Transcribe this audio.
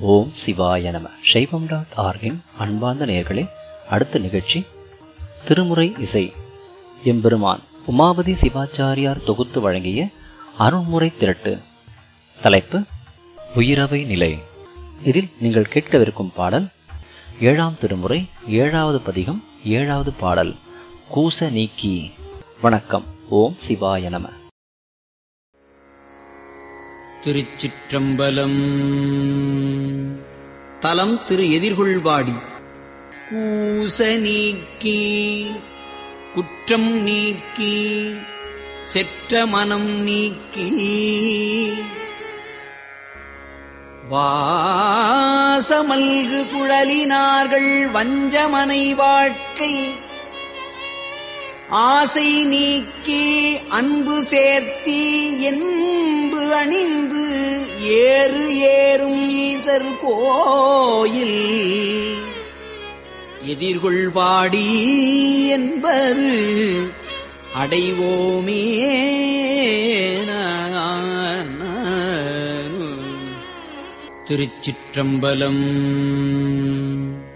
ஓம் சிவாய நம சைவம் டாட் ஆர்கின் அன்பார்ந்த நேயர்களே அடுத்த நிகழ்ச்சி திருமுறை இசை எம்பெருமான் உமாபதி சிவாச்சாரியார் தொகுத்து வழங்கிய அருண்முறை திரட்டு தலைப்பு உயிரவை நிலை இதில் நீங்கள் கேட்கவிருக்கும் பாடல் ஏழாம் திருமுறை ஏழாவது பதிகம் ஏழாவது பாடல் கூச நீக்கி வணக்கம் ஓம் சிவாய நம திருச்சிற்றம்பலம் தலம் திரு எதிர்கொள்வாடி கூச நீக்கி குற்றம் நீக்கி செற்ற மனம் நீக்கி வாசமல்கு குழலினார்கள் வஞ்சமனை வாழ்க்கை ஆசை நீக்கி அன்பு சேர்த்தி என்பு அணிந்து ஏறு ஏறும் ஈசர் கோயில் எதிர்கொள்வாடி என்பது அடைவோமே திருச்சிற்றம்பலம்